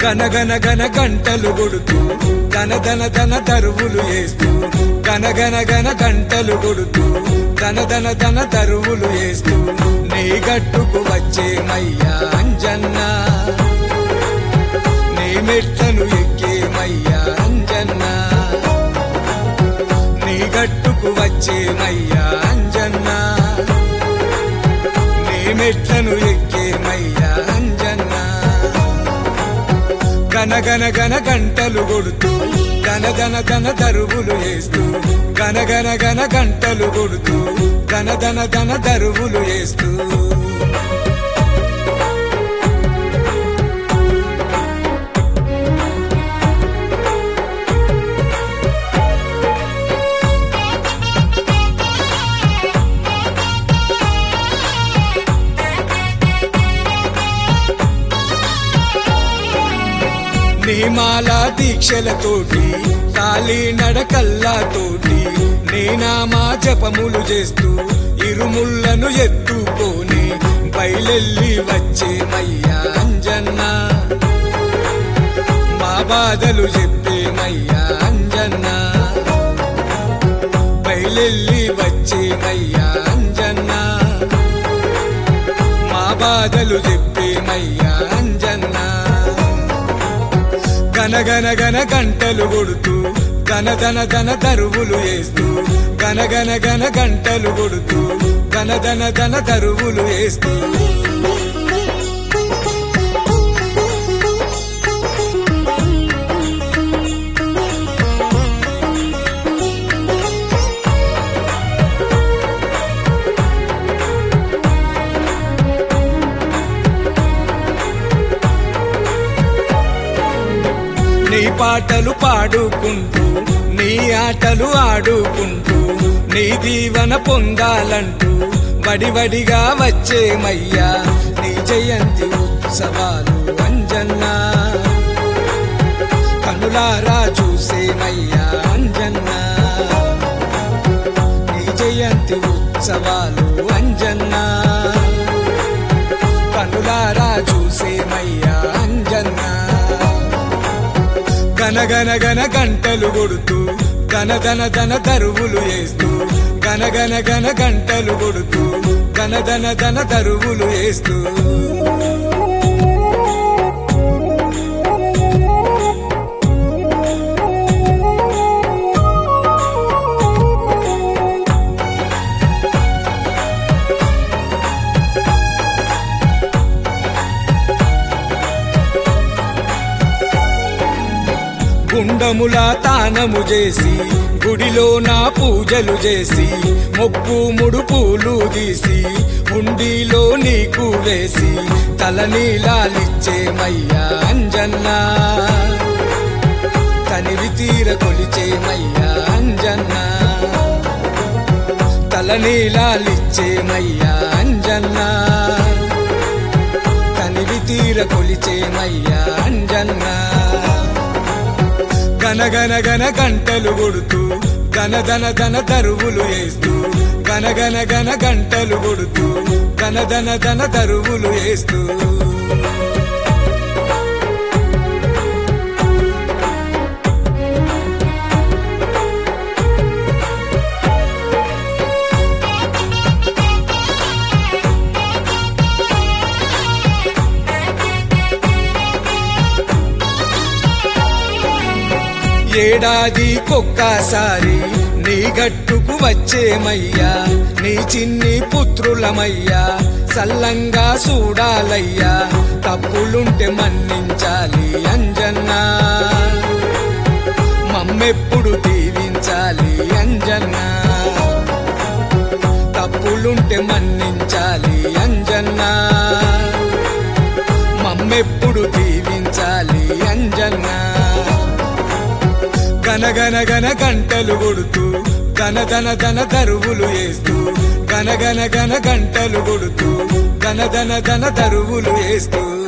గనగన గన గంటలు కొడుతూ ధన ధన ధన దరువులు వేస్తూ గనగన గన గంటలు కొడుతూ ధన ధన ధన దరువులు వేస్తూ నీ గట్టుకు వచ్చేమయ్యా అంజన్న నీ మెట్లను ఎక్కేమయ్యా అంజన్న నీ గట్టుకు వచ్చేమయ్యా అంజన్న నీ మెట్లను ఎక్కేమయ్యా అంజన్న గనగన గన గంటలు కొడుతూ ధన ధన ధన దరువులు వేస్తూ గనగన గన గంటలు కొడుతూ ధన ధన ధన దరువులు వేస్తూ నీమాల దీక్షలతోటి కాలి నడకల్లాతోటి నీ నామా జపములు చేస్తూ ఇరుముళ్ళను ఎత్తుకొని బయలెల్లి వచ్చేమయ్యా అంజన్న మా బాధలు చెప్పేమయ్యా అంజన్న బయలెల్లి వచ్చేమయ్యా అంజన్న మా బాధలు చెప్పేమయ్యా అంజన్నా గనగన గన గంటలు కొడుతూ ధన ధన ధన దరువులు వేస్తూ గనగన గన గంటలు కొడుతూ ధన ధన ధన దరువులు వేస్తూ నీ పాటలు పాడుకుంటూ నీ ఆటలు ఆడుకుంటూ నీ దీవన పొందాలంటూ వడివడిగా వచ్చేమయ్యా నీ జయంతి ఉత్సవాలు అంజన్నా కనులారా చూసేమయ్యా అంజన్నా నీ జయంతి ఉత్సవాలు అంజన్నా కనులారా చూసేమయ్యా అంజన్నా గనగన గన గంటలు కొడుతూ ధన ధన ధన దరువులు వేస్తూ గనగన గన గంటలు కొడుతూ ధన ధన ధన దరువులు వేస్తూ గుండముల తానము చేసి గుడిలో నా పూజలు చేసి మొక్కు ముడుపులు తీసి హుండీలో నీకు వేసి తలనీలాలిచ్చేమయ్యా అంజన్నా తనివి తీర కొలిచేమయ్యా అంజన్నా తలనీలాలిచ్చేమయ్యా అంజన్నా తనివి తీర కొలిచేమయ్యా అంజన్నా గనగన గన గంటలు కొడుతూ ధన ధన ధన దరువులు వేస్తూ గనగన గన గంటలు కొడుతూ ధన ధన ధన దరువులు వేస్తూ ఏడాది కొక్కసారి నీ గట్టుకు వచ్చేమయ్యా నీ చిన్ని పుత్రులమయ్యా సల్లంగా చూడాలయ్యా తప్పులుంటే మన్నించాలి అంజన్నా మమ్మెప్పుడు దీవించాలి అంజన్నా తప్పులుంటే మన్నించాలి అంజన్నా మమ్మెప్పుడు దీవించాలి అంజన్నా గనగన గన గంటలు కొడుతూ ధన ధన ధన దరువులు వేస్తూ గనగన గన గంటలు కొడుతూ ధన ధన ధన దరువులు వేస్తూ